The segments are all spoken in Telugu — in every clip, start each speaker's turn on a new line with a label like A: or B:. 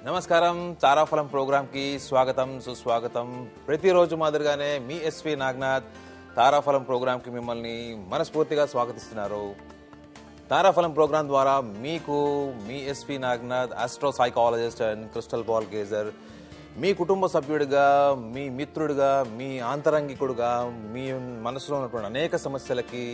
A: నమస్కారం తారాఫలం ప్రోగ్రాంకి స్వాగతం సుస్వాగతం ప్రతిరోజు మాదిరిగానే మీ ఎస్వి నాగ్నాథ్ తారాఫలం ప్రోగ్రాంకి మిమ్మల్ని మనస్ఫూర్తిగా స్వాగతిస్తున్నారు తారాఫలం ప్రోగ్రాం ద్వారా మీకు మీ SV Nagnath astro psychologist and crystal ball gazer మీ కుటుంబ సభ్యుడిగా మీ మిత్రుడిగా మీ ఆంతరంగికుడుగా మీ మనసులో ఉన్నటువంటి అనేక సమస్యలకి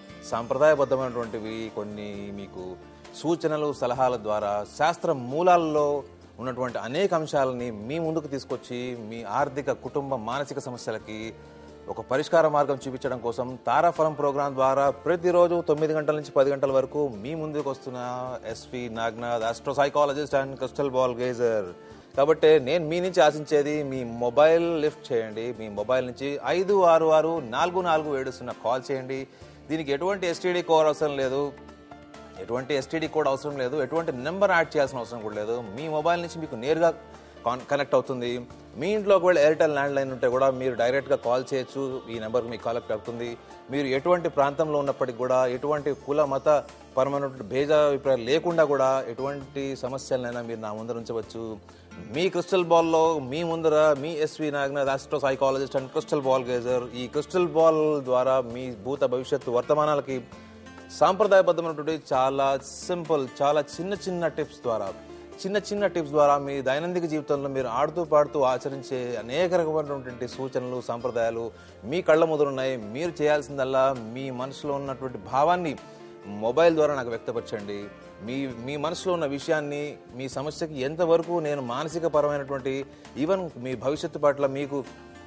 A: సాంప్రదాయబద్ధమైనటువంటివి కొన్ని మీకు సూచనలు సలహాల ద్వారా శాస్త్ర మూలాల్లో ఉన్నటువంటి అనేక అంశాలని మీ ముందుకు తీసుకొచ్చి మీ ఆర్థిక కుటుంబ మానసిక సమస్యలకి ఒక పరిష్కార మార్గం చూపించడం కోసం తారాఫలం ప్రోగ్రాం ద్వారా ప్రతిరోజు తొమ్మిది గంటల నుంచి పది గంటల వరకు మీ ముందుకు వస్తున్న SV Nagnath astro psychologist and crystal ball gazer కాబట్టి నేను మీ నుంచి ఆశించేది మీ మొబైల్ లిఫ్ట్ చేయండి మీ మొబైల్ నుంచి ఐదు ఆరు ఆరు నాలుగు నాలుగు ఏడు సున్నా కాల్ చేయండి దీనికి ఎటువంటి ఎస్టీడీ కోర్ అవసరం లేదు ఎటువంటి ఎస్టీడీ కోడ్ అవసరం లేదు ఎటువంటి నెంబర్ యాడ్ చేయాల్సిన అవసరం కూడా లేదు మీ మొబైల్ నుంచి మీకు నేరుగా కాన్ కనెక్ట్ అవుతుంది మీ ఇంట్లో ఒకవేళ ఎయిర్టెల్ ల్యాండ్ లైన్ ఉంటే కూడా మీరు డైరెక్ట్గా కాల్ చేయొచ్చు ఈ నెంబర్కి మీకు కనెక్ట్ అవుతుంది మీరు ఎటువంటి ప్రాంతంలో ఉన్నప్పటికీ కూడా ఎటువంటి కుల మత పరమైనటువంటి భేదాభిప్రాయాలు లేకుండా కూడా ఎటువంటి సమస్యలనైనా మీరు నా ముందర ఉంచవచ్చు మీ క్రిస్టల్ బాల్లో మీ ముందర మీ SV Naganath astro psychologist and crystal ball gazer ఈ క్రిస్టల్ బాల్ ద్వారా మీ భూత భవిష్యత్తు వర్తమానాలకి సాంప్రదాయబద్ధమైనటువంటి చాలా సింపుల్ చాలా చిన్న చిన్న టిప్స్ ద్వారా చిన్న చిన్న టిప్స్ ద్వారా మీ దైనందిక జీవితంలో మీరు ఆడుతూ పాడుతూ ఆచరించే అనేక రకమైనటువంటి సూచనలు సాంప్రదాయాలు మీ కళ్ళ ముదురున్నాయి మీరు చేయాల్సిందల్లా మీ మనసులో ఉన్నటువంటి భావాన్ని మొబైల్ ద్వారా నాకు వ్యక్తపరచండి మీ మీ మనసులో ఉన్న విషయాన్ని మీ సమస్యకి ఎంతవరకు నేను మానసిక పరమైనటువంటి ఈవెన్ మీ భవిష్యత్తు పట్ల మీకు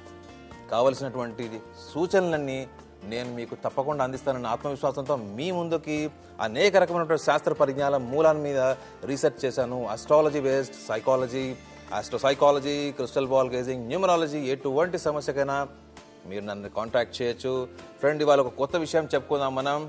A: కావలసినటువంటి సూచనలన్నీ నేను మీకు తప్పకుండా అందిస్తానన్న ఆత్మవిశ్వాసంతో మీ ముందుకి అనేక రకమైనటువంటి శాస్త్ర పరిజ్ఞానం మూలాల మీద రీసెర్చ్ చేశాను astrology based psychology astro psychology crystal ball gazing numerology ఎటువంటి సమస్యకైనా మీరు నన్ను కాంటాక్ట్ చేయొచ్చు ఫ్రెండ్ ఇవాళ ఒక కొత్త విషయం చెప్పుకుందాం మనం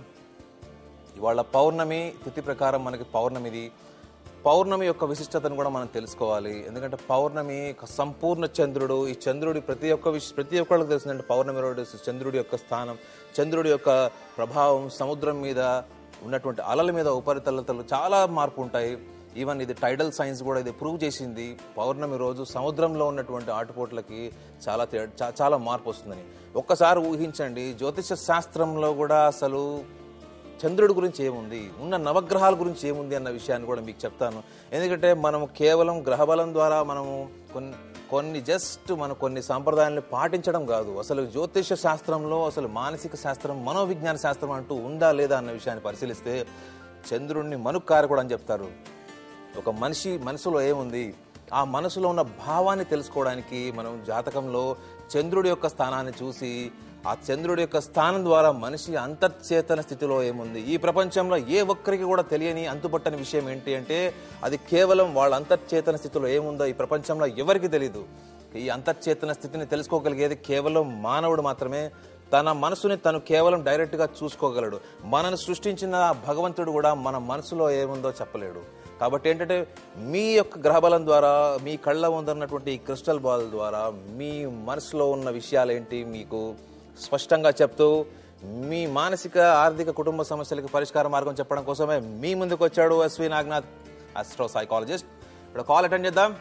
A: ఇవాళ పౌర్ణమి తిథి ప్రకారం మనకి పౌర్ణమిది పౌర్ణమి యొక్క విశిష్టతను కూడా మనం తెలుసుకోవాలి ఎందుకంటే పౌర్ణమి ఒక సంపూర్ణ చంద్రుడు ఈ చంద్రుడి ప్రతి ఒక్క విష ప్రతి ఒక్కళ్ళకి తెలిసిందంటే పౌర్ణమి రోజు చంద్రుడి యొక్క స్థానం చంద్రుడి యొక్క ప్రభావం సముద్రం మీద ఉన్నటువంటి అలల మీద ఉపరితలతలు చాలా మార్పు ఉంటాయి ఈవెన్ ఇది టైడల్ సైన్స్ కూడా ఇది ప్రూవ్ చేసింది పౌర్ణమి రోజు సముద్రంలో ఉన్నటువంటి ఆటుపోట్లకి చాలా తే- చా- చాలా మార్పు వస్తుందని ఒక్కసారి ఊహించండి జ్యోతిష శాస్త్రంలో కూడా అసలు చంద్రుడి గురించి ఏముంది ఉన్న నవగ్రహాల గురించి ఏముంది అన్న విషయాన్ని కూడా మీకు చెప్తాను ఎందుకంటే మనం కేవలం గ్రహబలం ద్వారా మనము కొన్ని కొన్ని జస్ట్ మన కొన్ని సాంప్రదాయాలను పాటించడం కాదు అసలు జ్యోతిష శాస్త్రంలో అసలు మానసిక శాస్త్రం మనోవిజ్ఞాన శాస్త్రం అంటూ ఉందా లేదా అన్న విషయాన్ని పరిశీలిస్తే చంద్రుడిని మనుకారకుడు అని చెప్తారు ఒక మనిషి మనసులో ఏముంది ఆ మనసులో ఉన్న భావాన్ని తెలుసుకోవడానికి మనం జాతకంలో చంద్రుడి యొక్క స్థానాన్ని చూసి ఆ చంద్రుడి యొక్క స్థానం ద్వారా మనిషి అంతర్చేతన స్థితిలో ఏముంది ఈ ప్రపంచంలో ఏ ఒక్కరికి కూడా తెలియని అంతుపట్టని విషయం ఏంటి అంటే అది కేవలం వాళ్ళ అంతర్చేతన స్థితిలో ఏముందో ఈ ప్రపంచంలో ఎవరికి తెలీదు ఈ అంతర్చేతన స్థితిని తెలుసుకోగలిగేది కేవలం మానవుడు మాత్రమే తన మనసుని తను కేవలం డైరెక్ట్గా చూసుకోగలడు మనను సృష్టించిన భగవంతుడు కూడా మన మనసులో ఏముందో చెప్పలేడు కాబట్టి ఏంటంటే మీ యొక్క గ్రహబలం ద్వారా మీ కళ్ళ ముందన్నటువంటి ఈ క్రిస్టల్ బాల్ ద్వారా మీ మనసులో ఉన్న విషయాలు ఏంటి మీకు స్పష్టంగా చెప్తూ మీ మానసిక ఆర్థిక కుటుంబ సమస్యలకు పరిష్కార మార్గం చెప్పడం కోసమే మీ ముందుకు వచ్చాడు ఎస్వి నాగనాథ్ అస్ట్రో సైకాలజిస్ట్ ఇప్పుడు కాల్ అటెండ్ చేద్దాం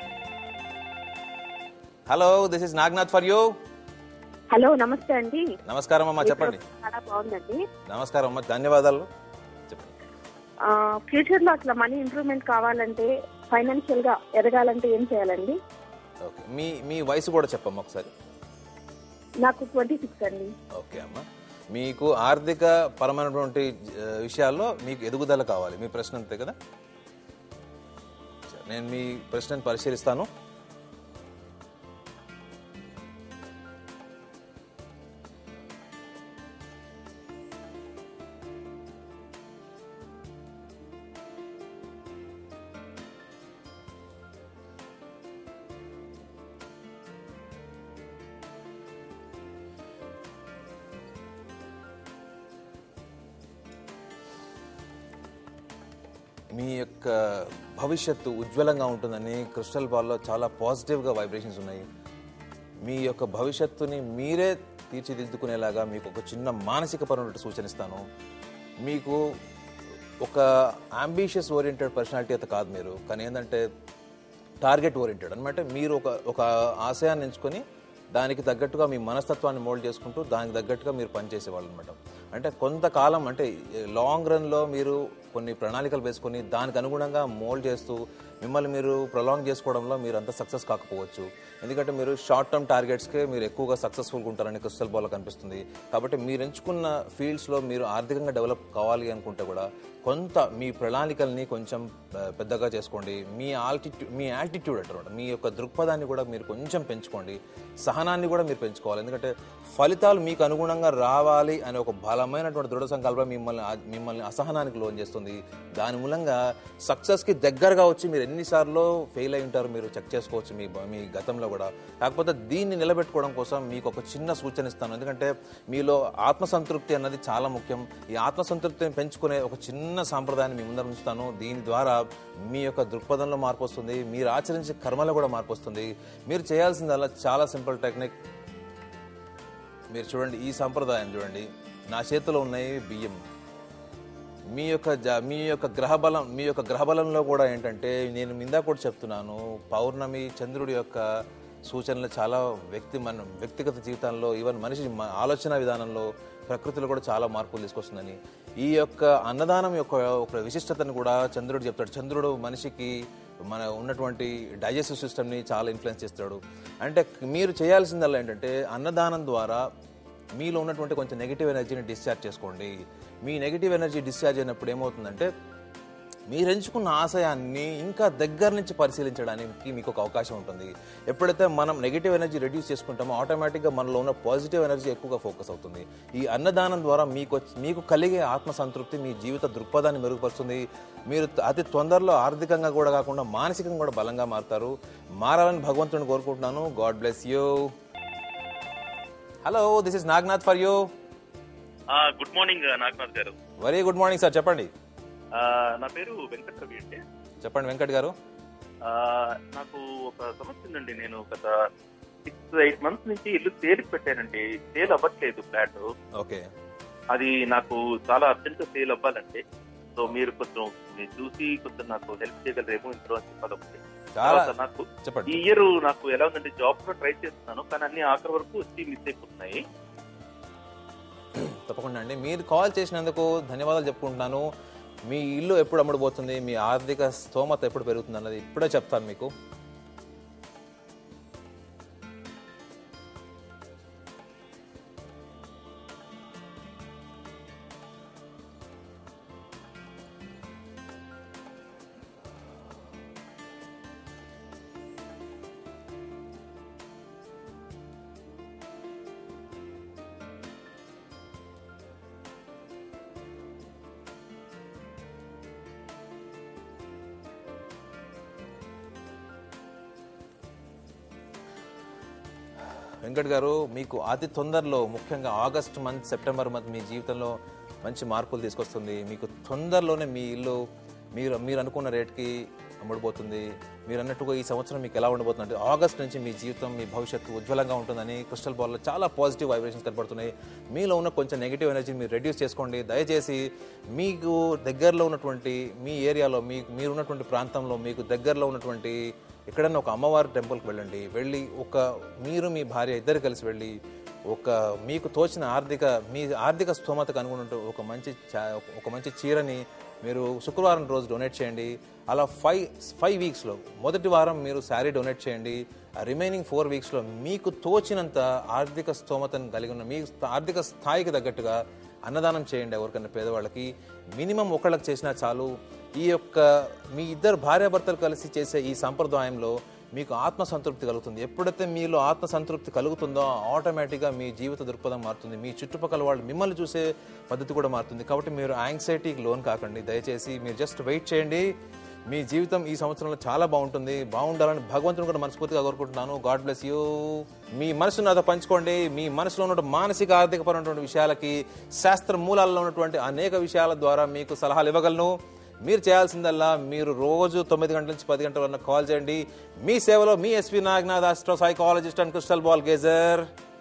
A: hello this is Naganath for you
B: hello నమస్తే అండి
A: నమస్కారం అమ్మా చెప్పండి
B: చాలా బాగుందండి
A: నమస్కారం అమ్మా ధన్యవాదాలు చెప్పండి
B: ఫ్యూచర్ లో అట్లా మనీ ఇంప్రూవ్మెంట్ కావాలంటే ఫైనాన్షియల్ గా ఎదగాలంటే ఏం చేయాలండి
A: ఓకే మీ మీ వయసు కూడా చెప్పమ్మా ఒకసారి
B: నాకు ట్వంటీ సిక్స్ అండి
A: ఓకే అమ్మా మీకు ఆర్థిక పరమైనటువంటి ఆ, విషయాల్లో మీకు ఎదుగుదల కావాలి మీ ప్రశ్న అంతే కదా సరే, నేను మీ ప్రశ్నను పరిశీలిస్తాను మీ యొక్క భవిష్యత్తు ఉజ్వలంగా ఉంటుందని క్రిస్టల్ బాల్లో చాలా పాజిటివ్గా వైబ్రేషన్స్ ఉన్నాయి మీ యొక్క భవిష్యత్తుని మీరే తీర్చిదిద్దుకునేలాగా మీకు ఒక చిన్న మానసిక పరమైన సూచన ఇస్తాను మీకు ఒక అంబిషియస్ ఓరియంటెడ్ పర్సనాలిటీ అయితే కాదు మీరు కానీ ఏంటంటే టార్గెట్ ఓరియంటెడ్ అనమాట మీరు ఒక ఒక ఆశయాన్ని ఎంచుకొని దానికి తగ్గట్టుగా మీ మనస్తత్వాన్ని మోల్డ్ చేసుకుంటూ దానికి తగ్గట్టుగా మీరు పనిచేసేవాళ్ళు అనమాట అంటే కొంతకాలం అంటే లాంగ్ రన్లో మీరు కొన్ని ప్రణాళికలు వేసుకొని దానికి అనుగుణంగా మోల్డ్ చేస్తూ మిమ్మల్ని మీరు ప్రొలాంగ్ చేసుకోవడంలో మీరు అంత సక్సెస్ కాకపోవచ్చు ఎందుకంటే మీరు షార్ట్ టర్మ్ టార్గెట్స్కే మీరు ఎక్కువగా సక్సెస్ఫుల్గా ఉంటారని క్రిస్టల్ బాల్ కనిపిస్తుంది కాబట్టి మీరు ఎంచుకున్న ఫీల్డ్స్లో మీరు ఆర్థికంగా డెవలప్ కావాలి అనుకుంటే కూడా కొంత మీ ప్రణాళికల్ని కొంచెం ఆ, పెద్దగా చేసుకోండి మీ ఆల్టిట్యూ మీ యాల్టిట్యూడ్ అంటారు మీ యొక్క దృక్పథాన్ని కూడా మీరు కొంచెం పెంచుకోండి సహనాన్ని కూడా మీరు పెంచుకోవాలి ఎందుకంటే ఫలితాలు మీకు అనుగుణంగా రావాలి అనే ఒక బలమైనటువంటి దృఢ సంకల్పం మిమ్మల్ని ఆ- మిమ్మల్ని అసహనానికి లోన్ చేస్తుంది దాని మూలంగా సక్సెస్కి దగ్గరగా వచ్చి మీరు ఎన్నిసార్లు ఫెయిల్ అయి ఉంటారు మీరు చెక్ చేసుకోవచ్చు మీ మీ గతంలో కూడా కాకపోతే దీన్ని నిలబెట్టుకోవడం కోసం మీకు ఒక చిన్న సూచన ఇస్తాను ఎందుకంటే మీలో ఆత్మసంతృప్తి అన్నది చాలా ముఖ్యం ఈ ఆత్మసంతృప్తిని పెంచుకునే ఒక చిన్న సాంప్రదాయాన్ని మీ ముందర ఉంచుతాను దీని ద్వారా మీ యొక్క దృక్పథంలో మార్పు వస్తుంది మీరు ఆచరించే కర్మలో కూడా మార్పు వస్తుంది మీరు చేయాల్సిందల్లా చాలా సింపుల్ టెక్నిక్ మీరు చూడండి ఈ సంప్రదాయం చూడండి నా చేతిలో ఉన్నాయి బియ్యం మీ యొక్క జ- మీ యొక్క గ్రహబలం మీ యొక్క గ్రహబలంలో కూడా ఏంటంటే నేను మిందా కూడా చెప్తున్నాను పౌర్ణమి చంద్రుడి యొక్క సూచనలు చాలా వ్యక్తి మన వ్యక్తిగత జీవితంలో ఈవెన్ మనిషి మ- ఆలోచన విధానంలో ప్రకృతిలో కూడా చాలా మార్పులు తీసుకొస్తుందని ఈ యొక్క అన్నదానం యొక్క ఒక విశిష్టతను కూడా చంద్రుడు చెప్తాడు చంద్రుడు మనిషికి మన ఉన్నటువంటి డైజెస్టివ్ సిస్టమ్ని చాలా ఇన్ఫ్లుయెన్స్ చేస్తాడు అంటే మీరు చేయాల్సిందల్లా ఏంటంటే అన్నదానం ద్వారా మీలో ఉన్నటువంటి కొంచెం నెగిటివ్ ఎనర్జీని డిశ్చార్జ్ చేసుకోండి మీ నెగిటివ్ ఎనర్జీ డిశ్చార్జ్ అయినప్పుడు ఏమవుతుందంటే మీరు ఎంచుకున్న ఆశయాన్ని ఇంకా దగ్గర నుంచి పరిశీలించడానికి మీకు ఒక అవకాశం ఉంటుంది ఎప్పుడైతే మనం నెగిటివ్ ఎనర్జీ రెడ్యూస్ చేసుకుంటామో ఆటోమేటిక్గా మనలో ఉన్న పాజిటివ్ ఎనర్జీ ఎక్కువగా ఫోకస్ అవుతుంది ఈ అన్నదానం ద్వారా మీకు వచ్చి- మీకు కలిగే ఆత్మసంతృప్తి మీ జీవిత దృక్పథాన్ని మెరుగుపరుస్తుంది మీరు అతి తొందరలో ఆర్థికంగా కూడా కాకుండా మానసికంగా కూడా బలంగా మారుతారు మారాలని భగవంతుని కోరుకుంటున్నాను God bless you hello this is Nagnath for you
C: ah, good morning Naganath గారు
A: వెరీ గుడ్ మార్నింగ్ సార్ చెప్పండి
C: ఆ, నా పేరు వెంకట రవి అండి
A: చెప్పండి వెంకట్ గారు
C: ఆ, నాకు ఒక సమస్య ఉందండి నేను గత సిక్స్ ఎయిట్ మంత్స్ నుంచి ఇల్లు సేల్కి పెట్టానండి సేల్ అవ్వట్లేదు ఫ్లాట్
A: ఓకే
C: అది నాకు చాలా అర్జెంట్ సేల్ అవ్వాలండి సో మీరు కొంచెం మీరు చూసి కొంచెం నాకు హెల్ప్ చేయగలరేమో ఇందులో అని చెప్పాలి ఒకటి
A: చాలా
C: తర్వాత నాకు
A: చెప్పండి
C: ఈ ఇయర్ నాకు ఎలా ఉందంటే జాబ్ లో ట్రై చేస్తున్నాను కానీ అన్ని ఆఖరి వరకు వచ్చి మిస్ అయిపోతున్నాయి
A: తప్పకుండా అండి మీరు కాల్ చేసినందుకు ధన్యవాదాలు చెప్పుకుంటున్నాను మీ ఇల్లు ఎప్పుడు అమ్ముడుపోతుంది మీ ఆర్థిక స్తోమత ఎప్పుడు పెరుగుతుంది అన్నది ఇప్పుడే చెప్తాను మీకు వెంకట్ గారు మీకు అతి తొందరలో ముఖ్యంగా ఆగస్ట్ మంత్ సెప్టెంబర్ మంత్ మీ జీవితంలో మంచి మార్పులు తీసుకొస్తుంది మీకు తొందరలోనే మీ ఇల్లు మీరు మీరు అనుకున్న రేట్కి అమ్ముడుపోతుంది మీరు అన్నట్టుగా ఈ సంవత్సరం మీకు ఎలా ఉండబోతుంది అంటే ఆగస్ట్ నుంచి మీ జీవితం మీ భవిష్యత్తు ఉజ్వలంగా ఉంటుందని క్రిస్టల్ బాల్లో చాలా పాజిటివ్ వైబ్రేషన్స్ కనపడుతున్నాయి మీలో ఉన్న కొంచెం నెగిటివ్ ఎనర్జీ మీరు రెడ్యూస్ చేసుకోండి దయచేసి మీకు దగ్గరలో ఉన్నటువంటి మీ ఏరియాలో మీ మీరున్నటువంటి ప్రాంతంలో మీకు దగ్గరలో ఉన్నటువంటి ఎక్కడన్నా ఒక అమ్మవారి టెంపుల్కి వెళ్ళండి వెళ్ళి ఒక మీరు మీ భార్య ఇద్దరు కలిసి వెళ్ళి ఒక మీకు తోచిన ఆర్థిక మీ ఆర్థిక స్తోమతకు అనుగుణంటూ ఒక మంచి చా- ఒక మంచి చీరని మీరు శుక్రవారం రోజు డొనేట్ చేయండి అలా ఫైవ్ ఫైవ్ వీక్స్లో మొదటి వారం మీరు శారీ డొనేట్ చేయండి రిమైనింగ్ ఫోర్ వీక్స్లో మీకు తోచినంత ఆర్థిక స్తోమతను కలిగి ఉన్న మీ ఆర్థిక స్థాయికి తగ్గట్టుగా అన్నదానం చేయండి ఎవరికైనా పేదవాళ్ళకి మినిమం ఒకళ్ళకి చేసినా చాలు ఈ యొక్క మీ ఇద్దరు భార్యాభర్తలు కలిసి చేసే ఈ సంప్రదాయంలో మీకు ఆత్మ సంతృప్తి కలుగుతుంది ఎప్పుడైతే మీలో ఆత్మ సంతృప్తి కలుగుతుందో ఆటోమేటిక్గా మీ జీవిత దృక్పథం మారుతుంది మీ చుట్టుపక్కల వాళ్ళు మిమ్మల్ని చూసే పద్ధతి కూడా మారుతుంది కాబట్టి మీరు యాంగ్జైటీకి లోన్ కాకండి దయచేసి మీరు జస్ట్ వెయిట్ చేయండి మీ జీవితం ఈ సంవత్సరంలో చాలా బాగుంటుంది బాగుండాలని భగవంతుని కూడా మనస్ఫూర్తిగా కోరుకుంటున్నాను గాడ్ బ్లెస్ యూ మీ మనసును నాతో పంచుకోండి మీ మనసులో ఉన్న మానసిక ఆర్థికపరమైనటువంటి విషయాలకి శాస్త్ర మూలాల్లో ఉన్నటువంటి అనేక విషయాల ద్వారా మీకు సలహాలు ఇవ్వగలను మీరు చేయాల్సిందల్లా మీరు రోజు తొమ్మిది గంటల నుంచి పది గంటల వరకు కాల్ చేయండి మీ సేవలో మీ SV Naganath astro psychologist and crystal ball geyser